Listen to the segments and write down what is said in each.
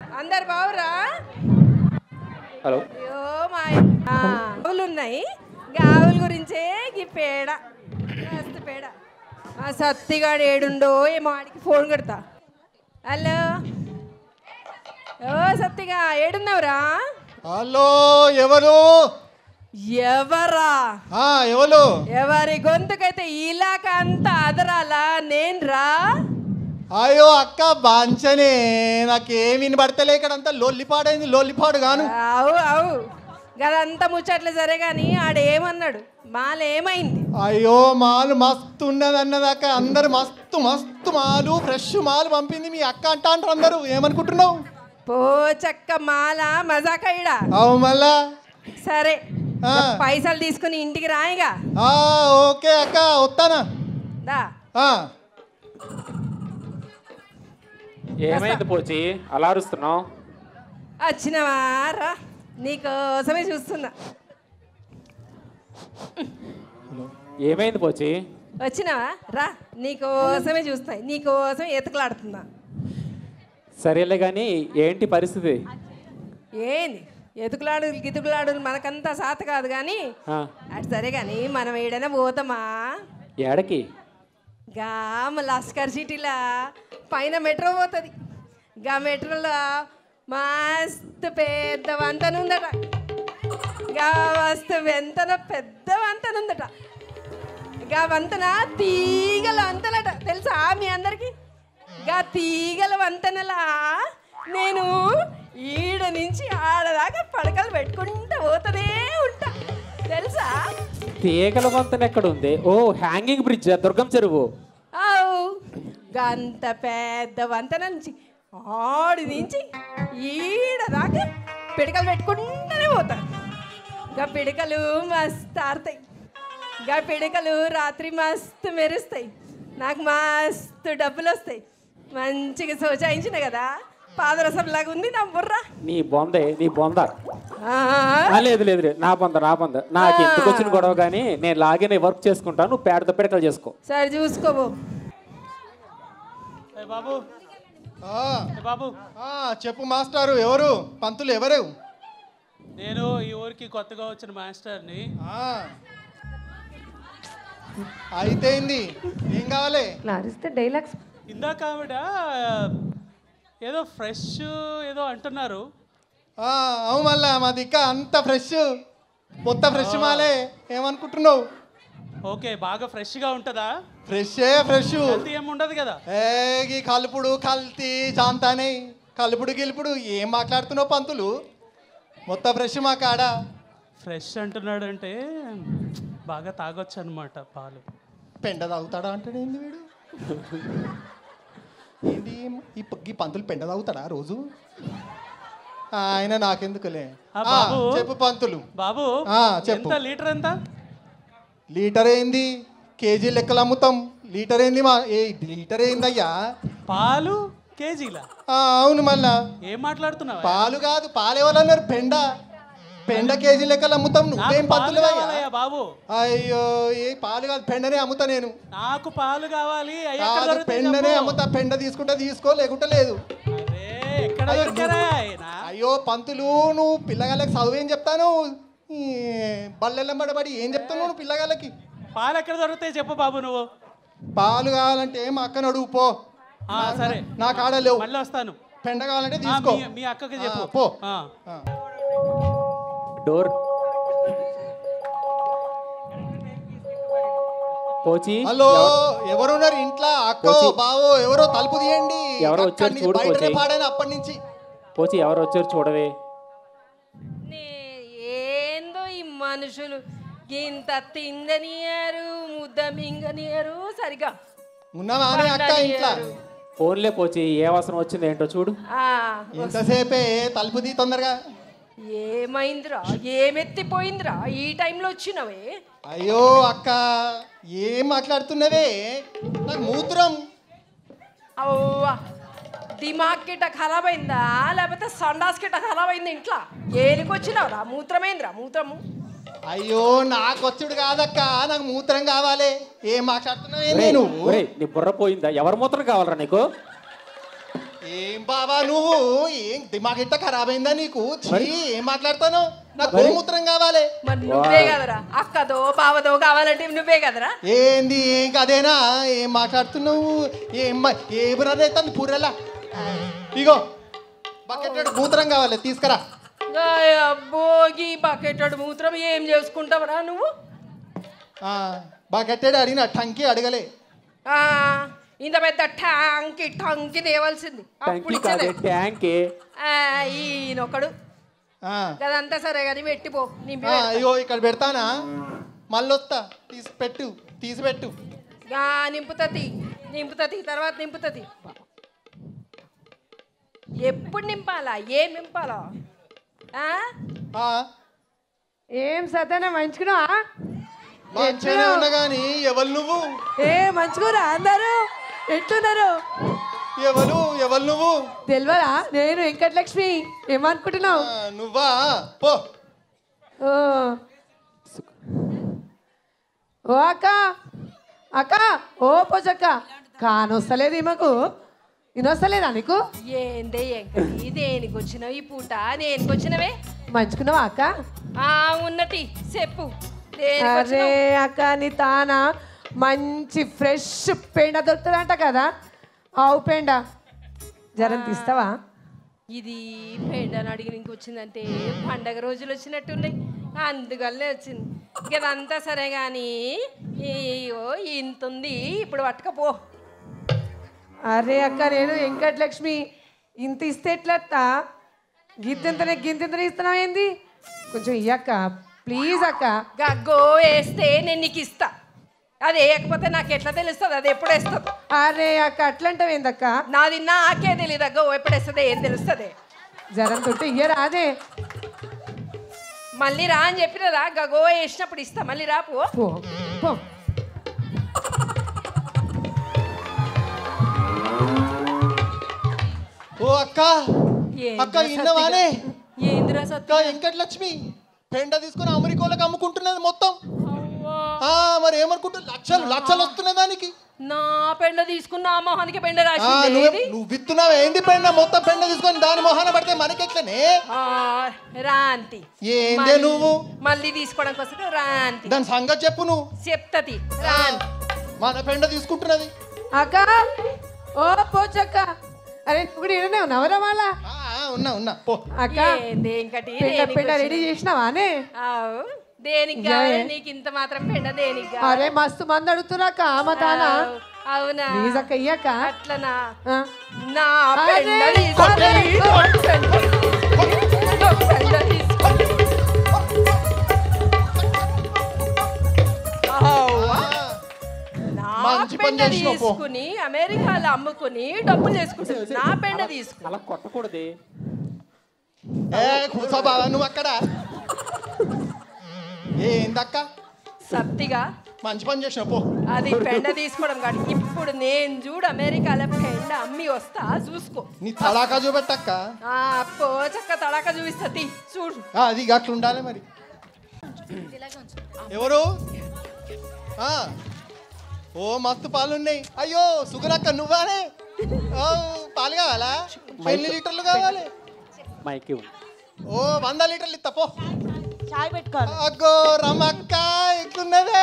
అందరు బావురా హలో అయ్యో మా ఆ, ఆవులు ఉన్నాయి ఇంకా ఆవుల గురించే ఈ పేడ మస్తు పేడ ఆ సత్తిగాడు ఏడుండో ఏమో ఆడికి ఫోన్ కొడతా హలో ఓ సత్తిగా ఏడున్నావురా హలో ఎవరు ఎవరా ఆ ఎవరు ఎవరి గొంతుకైతే ఇలాక అంతా అదరాలా నేను రా అయ్యో అక్క బాంచనే నాకేం వినబడతలే ఇక్కడ అంతా లొల్లిపాడైంది లొల్లిపాడు గాను అవు అవు గదంతా ముచ్చట్లు సరే కానీ ఆడేమన్నాడు మాలేమైంది అయ్యో మాలు మస్తు ఉన్నది అన్నదాక అందరు మస్తు మస్తు మాలు ఫ్రెష్ మాలు పంపింది మీ అక్క అంట అంటారు అందరూ ఏమనుకుంటున్నావు పో చక్క మాల మజాకైడా అవు మళ్ళా సరే ఆ. పైసలు తీసుకుని ఇంటికి రాయిగా ఆ, ఓకే అక్క వస్తానా దా ఆ, ఏమైంది పోచి అలా అరుస్తున్నావు వచ్చినవా రా నీకోసమే చూస్తున్నా ఏమైంది పోచి వచ్చినావా రా నీకోసమే చూస్తా నీకోసం ఎతకలాడుతున్నా సరేలే కానీ ఏంటి పరిస్థితి ఏంది ఎతుకులాడు గితుకులాడు మనకంతా సాత కాదు కానీ ఆ, అటు సరే కానీ మనం ఏడైనా పోతామా ఏడకి గా లస్కర్ సిటీలా పైన మెట్రో పోతుంది గా మెట్రోలో మస్తు పెద్ద వంతెన ఉందట గా మస్తు వెంతన పెద్ద వంతెన ఉందట గా వంతెన తీగల వంతెనట తెలుసా మీ అందరికి గా తీగల వంతెనలా నేను ఈడ నుంచి ఆడదాకా పడకలు పెట్టుకుంటూ పోతూనే ఉంటా తెలుసా తీగల వంతెన ఎక్కడ ఉంది ఓ హ్యాంగింగ్ బ్రిడ్జ్ దుర్గం చెరువు అవు గంత పెద్ద వంతెన నుంచి ఆడి నుంచి ఈడ దాకా పిడకలు పెట్టుకుంటూనే పోతాను గా పిడకలు మస్తు ఆడతాయి గా పిడకలు రాత్రి మస్తు మెరుస్తాయి నాకు మస్తు డబ్బులు వస్తాయి మంచిగా సోచాయించిన కదా పాదరసం లాగా ఉంది నా బుర్ర నీ బొందే నీ బొంద ఆ, ఆ, లేదు లేదు లేదు నా బొంద నా బొంద నాకు ఎందుకు వచ్చిన గొడవ కానీ నేను లాగే వర్క్ చేసుకుంటాను నువ్వు పేడతో పిడకలు చేసుకో సరే చూసుకోబో ఏ బాబు ఆ, ఏ బాబు ఆ, చెప్పు మాస్టారు ఎవరు పంతులు ఎవరు నేను ఈ ఊరికి కొత్తగా వచ్చిన మాస్టర్ని ఆ. అయితే ఏంది ఏం కావాలి క్లారిస్తే డైలాగ్స్ ఇందాక ఆవిడ ఏదో ఫ్రెష్ ఏదో అంటున్నారు ఆ, అవు మళ్ళా మా దిక్క అంత ఫ్రెష్ మొత్తం ఫ్రెష్ మాలే ఏమనుకుంటున్నావు ఓకే బాగా ఫ్రెష్గా ఉంటుందా ఫ్రెషే ఫ్రెష్ కల్తీ ఏమి ఉండదు కదా ఏగి కలుపుడు కల్తీ చాంతానే కలుపుడు గిలుపుడు ఏం మాట్లాడుతున్నావు పంతులు మొత్తం ఫ్రెష్ మా కాడ ఫ్రెష్ అంటున్నాడు అంటే బాగా తాగొచ్చు అనమాట పాలు పెండ తాగుతాడా అంటాడు ఏంది వీడు ఏంటి ఈ ప- ఈ పంతులు పెండ తాగుతాడా రోజు ఆ, ఆయన నాకెందుకులే ఆ, ఆ, బాబు. చెప్పు పంతులు బాబు ఆ, చెప్పు. ఎంత లీటర్ ఎంత లీటర్ ఏంది కేజీ లెక్కలు అమ్ముతాం లీటర్ ఏంది మా ఏ లీటర్ ఏందయ్యా పాలు కేజీలా ఆ, అవును మళ్ళా ఏం మాట్లాడుతున్నావా పాలు కాదు పాలు ఎవరన్నారు పెండ పెండ కేజీ లెక్కలు అమ్ముతాం నువ్వేం నాకు పాలు పంతులు కావాలయ్యా బాబు అయ్యో ఏ పాలు కాదు పెండనే అమ్ముతా నేను నాకు పాలు కావాలి అయ్యి ఎక్కడ కాదు దొరుకుతాయి పెండనే చెప్పు. అమ్ముతా పెండ తీసుకుంటే తీసుకో లేకుంటే లేదు అరే ఎక్కడ అయ్యో, దొరికారా ఆయన అయ్యో పంతులు నువ్వు పిల్లగాళ్ళకి చదువు ఏం చెప్తాను ఈ బల్లెల్లమ్మడబడి ఏం చెప్తావు నువ్వు పిల్లగాళ్ళకి పాలు ఎక్కడ దొరుకుతాయి చెప్పు బాబు నువ్వు పాలు కావాలంటే మా అక్కను అడుగు పో ఆ, సరే నా కాడ లేవు మళ్ళీ వస్తాను పెండ కావాలంటే ఆ, తీసుకో మీ- మీ అక్కకి ఆ, చెప్పు పో ఆ. ఆ. డోర్ పోచి హలో ఎవరున్నారు ఇంట్లో అక్కో పోచి. బావో ఎవరో తలుపు తీయండి ఎవరో వచ్చారు అక్కడిని చూడు బయటనే పోచి. పాడాను అప్పటి నుంచి పోచి ఎవరు వచ్చారు చూడవే నే- ఏందో ఈ మనుషులు ఇంత తిందనియారు ముద్ద మింగనియారు సరిగా ఉన్నావా అని అక్క ఇంట్లో ఫోన్లే పోచి ఏ అవసరం వచ్చింది ఏంటో చూడు ఆ, ఎంతసేపే తలుపు తీ తొందరగా ఏమైందిరా ఏమెత్తిపోయిందిరా ఈ టైంలో వచ్చినవే అయ్యో అక్క ఏం మాట్లాడుతున్నవే నాకు మూత్రం అవ్వా దిమాగ్ గిట్ట ఖరాబ్ అయిందా లేకపోతే సండాస్ గిట్ట ఖరాబ్ అయింది ఇంట్లో ఏలికి వచ్చినావురా మూత్రమైందిరా మూత్రము అయ్యో నాకు వచ్చుడు కాదక్క నాకు మూత్రం కావాలి ఏం మాట్లాడుతున్నావే ఒరేయ్, నేను ఒరేయ్, నీ బుర్ర పోయిందా ఎవరి మూత్రం కావాలరా నీకు ఏం బావా నువ్వు ఏం దిమాగ్ ఎట్ట ఖరాబ్ అయిందా నీకు ఛీ, ఏం మాట్లాడతాను నాకు గోమూత్రం కావాలి మరి నువ్వే కదరా అక్కదో బావదో కావాలంటే నువ్వే కదరా ఏంది ఏం కదేనా ఏం మాట్లాడుతున్నావు ఏం మా- ఏ బ్రదర్ అవుతుంది పూరెలా ఇగో బకెట్ మూత్రం కావాలి తీసుకురా ఆయ్ అబ్బో ఈ బకెట్ మూత్రం ఏం చేసుకుంటావురా నువ్వు ఆ, బకెట్ అడిగిన టంకి అడగలే ఆ, ఇంత పెద్ద ట్యాంక్ టంకి తేవాల్సింది అప్పుడు టంకి కాదే ఇచ్చేదే ట్యాంకే ఆ, ఈయనొకడు ఆ, అదంతా సరే కానీ పెట్టిపో నింపి ఆ, పెడతా. ఇగో ఇక్కడ పెడతానా మళ్ళీ వస్తా తీసి పెట్టు తీసి పెట్టు ఆ, నింపుతుంది నింపుతుంది తర్వాత నింపుతుంది ఎప్పుడు నింపాలా ఏం నింపాలా ఆ? ఆ, ఏం సతన మంచుకున్నా మంచిగానే ఉన్నా కానీ ఎవరు నువ్వు ఏ మంచుకురా అందరూ ఎట్లున్నారు ఎవరు ఎవరు నువ్వు తెలియదా నేను వెంకటలక్ష్మి ఏమనుకుంటున్నావు ఆ, నువ్వా పో ఓ ఓ అక్క అక్క ఓ పోచక్క కానొస్తలేదు ఈమెకు ఇనొస్తలేదా నీకు ఏందే ఎంకటి దేనికి వచ్చినావు ఈ పూట దేనికి వచ్చినవే మంచుకున్నావా అక్క ఆ ఉన్నటి చెప్పు దేనికి అరే వచ్చినావు అక్క నీ తాన మంచి ఫ్రెష్ పెండ దొరుకుతుందంట కదా ఆవు పెండ జరం తీస్తావా ఇది పెండని అడిగి నీకు వచ్చిందంటే పండగ రోజులు వచ్చినట్టున్నాయి అందువల్లే వచ్చింది ఇక అదంతా సరే కానీ అయ్యో ఇంత ఉంది ఇప్పుడు పట్టుకపో అరే అక్క నేను వెంకటలక్ష్మి ఇంత ఇస్తే ఎట్లత్తా గిద్దెంతనే గింతెంతనే ఇస్తున్నావు ఏంది కొంచెం ఇయ్యక్క ప్లీజ్ అక్క గగ్గో వేస్తే నేను నీకు ఇస్తా అది వేయకపోతే నాకు ఎట్లా తెలుస్తుంది అది ఎప్పుడు వేస్తుంది అరే అక్క అట్లంటావు ఏందక్క నాది నాకే తెలియదు అగ్గో ఎప్పుడు వేస్తుంది ఏం తెలుస్తుంది జరం తొట్టి ఇయ్యరా అదే మళ్ళీ రా అని చెప్పినరా గగో వేసినప్పుడు ఇస్తా మళ్ళీ రా పో పో పో ఓ అక్క అక్క ఇన్నవానే ఏందిరా అక్క సత్య వెంకటలక్ష్మి పెండ తీసుకుని అమెరికాలోకి అమ్ముకుంటున్నది మొత్తం ఆ మరి ఏమనుకుంటుంది లక్షలు లక్షలు వస్తున్నాయి దానికి నా పెండ తీసుకున్న ఆ మొహానికి పెండ ఆ, రాసింది నువ్వు ఏది? నువ్వు విత్తున్నావు ఏంది పెండ మొత్తం పెండ తీసుకొని దాని మొహాన పడితే మనకెట్లనే ఆ, రాంతి ఏందే నువ్వు మళ్ళీ తీసుకోవడానికి వస్తుంది రాంతి దాని సంగతి చెప్పు నువ్వు చెప్తది రాంతి మన పెండ తీసుకుంటున్నది అక్క ఓ పోచక్క అరే నువ్వు కూడా ఇడనే ఉన్నావరా వాళ్ళ ఆ, ఆ, ఉన్నా ఉన్నా పో అక్క ఏంది ఇంకటి పెండ దేనికి పెండ రెడీ వచ్చింది? చేసినావా అనే ఆవు, దేనికి కావాలి నీకు ఇంత మాత్రం పెండ దేనికి కావాలి? అరే మస్తు మంది అడుగుతున్నాక ఆమె తానా ఆవు, అవునా ప్లీజ్ అక్క ఇయ్యక్క అట్లనా ఆ. నా అరే, పెండ తీసుకొని అరే, నా పెండ తీసుకొని ఆవ్వా. ఆ, నా మంచి పని పెండ చేసినావు పో. తీసుకుని అమెరికాలో అమ్ముకుని డబ్బులు చేసుకుంటుంది నా పెండ తీసుకుని అలా కొట్టకూడదే ఏ కూర్చో బావా నువ్వు అక్కడ ఏందక్క సత్తిగా మంచి పని చేసినావు పో అది పెండ తీసుకోవడం కాదు ఇప్పుడు నేను చూడు అమెరికాలో పెండ అమ్మి వస్తా చూసుకో నీ తలాకా చూపెట్టక్క ఆ పో చక్క తడాక చూపిస్తుంది చూడు ఆ, అది అట్లా ఉండాలి మరి ఎవరు ఆ, ఓ మస్తు పాలు ఉన్నాయి అయ్యో సుగరక్క నువ్వానే ఓ, పాలు కావాలా ఎన్ని లీటర్లు కావాలి మైకి ఓ వంద లీటర్లు ఇస్తా పో చాయ్ పెట్టుకోవాలి అగ్గో రమక్క ఎక్కున్నదే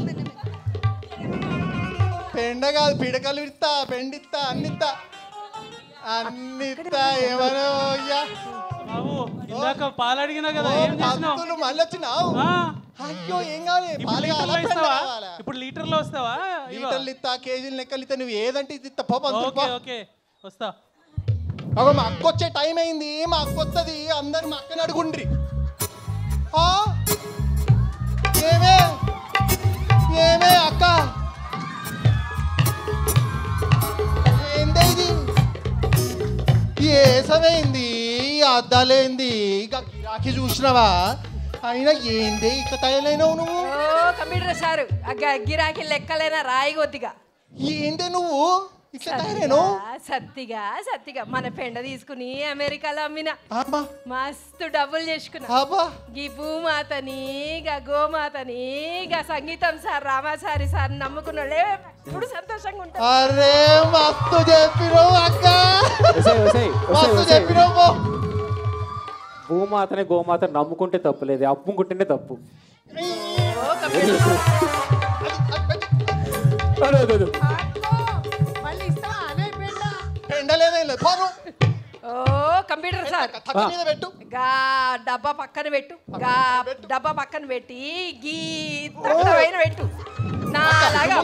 పెండ కాదు పిడకలు ఇస్తా పెండిస్తా అన్ని ఇస్తా అన్ని ఇస్తా ఏమనో అయ్యా బాబు ఇందాక పాలు అడిగినా కదా ఓ, ఏం చేసినావు పంతులు మళ్ళీ వచ్చినావు ఆ, అయ్యో ఏం కావాలి ఇప్పుడు పాలు లీటర్లో కావాలా పెండ ఇస్తావా కావాలా ఇప్పుడు లీటర్లో వస్తావా ఇవ్వ. లీటర్లు ఇస్తా కేజీలు లెక్కలు ఇస్తా నువ్వు ఏదంటే ఇది ఇస్తా పో పంతులు పో ఓకే ఓకే వస్తా అగో మా అక్క వచ్చే టైం అయింది మా అక్క వస్తుంది అందరు మా అక్కని అడుగుండ్రి ఆ? ఏమే ఏమే అక్క ఏందే ఇది ఏసమైంది అద్దాలేంది ఇక గిరాకీ చూసినావా అయినా ఏందే ఇట్లా తయారైనావు నువ్వు ఓ కంప్యూటర్ సారు ఆ గ- గిరాకీ లెక్కలైనా రాయి కొద్దిగా ఏందే నువ్వు ఇట్లా తయారైనావు సత్తిగా సత్తిగా మన పెండ తీసుకుని అమెరికాలో అమ్మిన అబ్బా మస్తు డబ్బులు చేసుకున్నా అబ్బా గీ భూమాతని గా గోమాతని గా సంగీతం సార్ రామాచారి సార్ నమ్ముకున్న వాళ్ళే ఎప్పుడు సంతోషంగా ఉంటారు అరే మస్తు చెప్పినావు అక్క గోమాతనే గోమాత నమ్ముకుంటే తప్పు లేదు అప్పుకుంటేనే తప్పు అదే, అదే, అదే. మళ్ళీ ఇస్తావా అనే పెండ ఎండలేదేం లేదు పోను ఓ కంప్యూటర్ సార్ తక్క మీద పెట్టు గా డబ్బా పక్కన పెట్టు గా డబ్బా పక్కన పెట్టి గీ పైన పెట్టు నాలాగా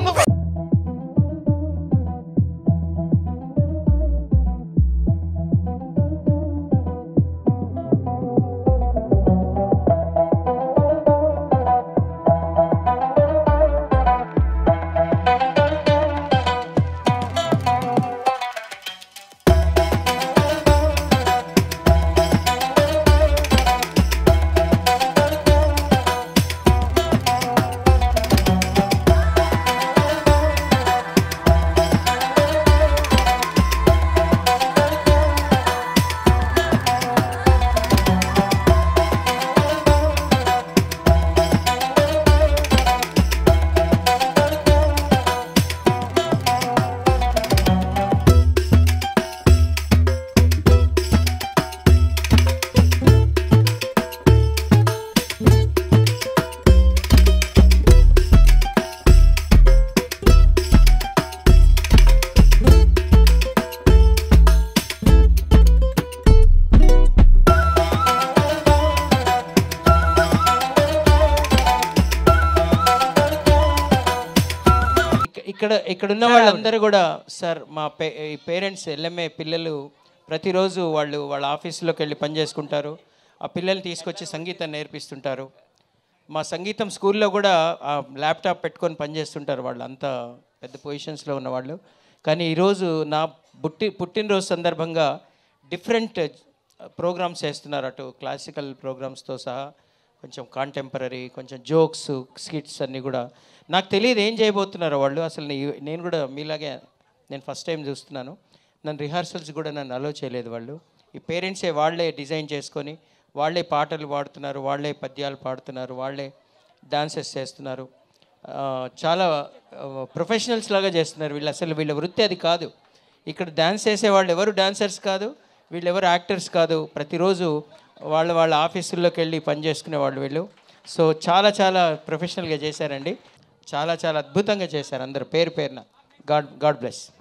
ఇక్క- ఇక్కడ ఇక్కడ ఉన్న వాళ్ళందరూ కూడా సార్ మా పే పేరెంట్స్ ఎల్ఎంఏ పిల్లలు ప్రతిరోజు వాళ్ళు వాళ్ళ ఆఫీసులోకి వెళ్ళి పని చేసుకుంటారు ఆ పిల్లల్ని తీసుకొచ్చి సంగీతం నేర్పిస్తుంటారు మా సంగీతం స్కూల్లో కూడా ఆ ల్యాప్టాప్ పెట్టుకొని పనిచేస్తుంటారు వాళ్ళు అంత పెద్ద పొజిషన్స్లో ఉన్నవాళ్ళు కానీ ఈరోజు నా పుట్టి పుట్టినరోజు సందర్భంగా డిఫరెంట్ ప్రోగ్రామ్స్ చేస్తున్నారు అటు క్లాసికల్ ప్రోగ్రామ్స్తో సహా కొంచెం కాంటెంపరీ కొంచెం జోక్స్ స్కిట్స్ అన్నీ కూడా నాకు తెలియదు ఏం చేయబోతున్నారో వాళ్ళు అసలు నే- నేను కూడా మీలాగే నేను ఫస్ట్ టైం చూస్తున్నాను నన్ను రిహార్సల్స్ కూడా నన్ను అలో చేయలేదు వాళ్ళు ఈ పేరెంట్సే వాళ్ళే డిజైన్ చేసుకొని వాళ్ళే పాటలు పాడుతున్నారు వాళ్ళే పద్యాలు పాడుతున్నారు వాళ్ళే డాన్సెస్ చేస్తున్నారు ఆ, చాలా ప్రొఫెషనల్స్ లాగా చేస్తున్నారు వీళ్ళు అసలు వీళ్ళ వృత్తి అది కాదు ఇక్కడ డ్యాన్స్ చేసే వాళ్ళు ఎవరు డాన్సర్స్ కాదు వీళ్ళు ఎవరు యాక్టర్స్ కాదు ప్రతిరోజు వాళ్ళ వాళ్ళ ఆఫీసుల్లోకి వెళ్ళి పని చేసుకునే వాళ్ళు వీళ్ళు సో చాలా చాలా ప్రొఫెషనల్గా చేశారండి చాలా చాలా అద్భుతంగా చేశారు అందరు పేరు పేరున గాడ్ గాడ్ బ్లెస్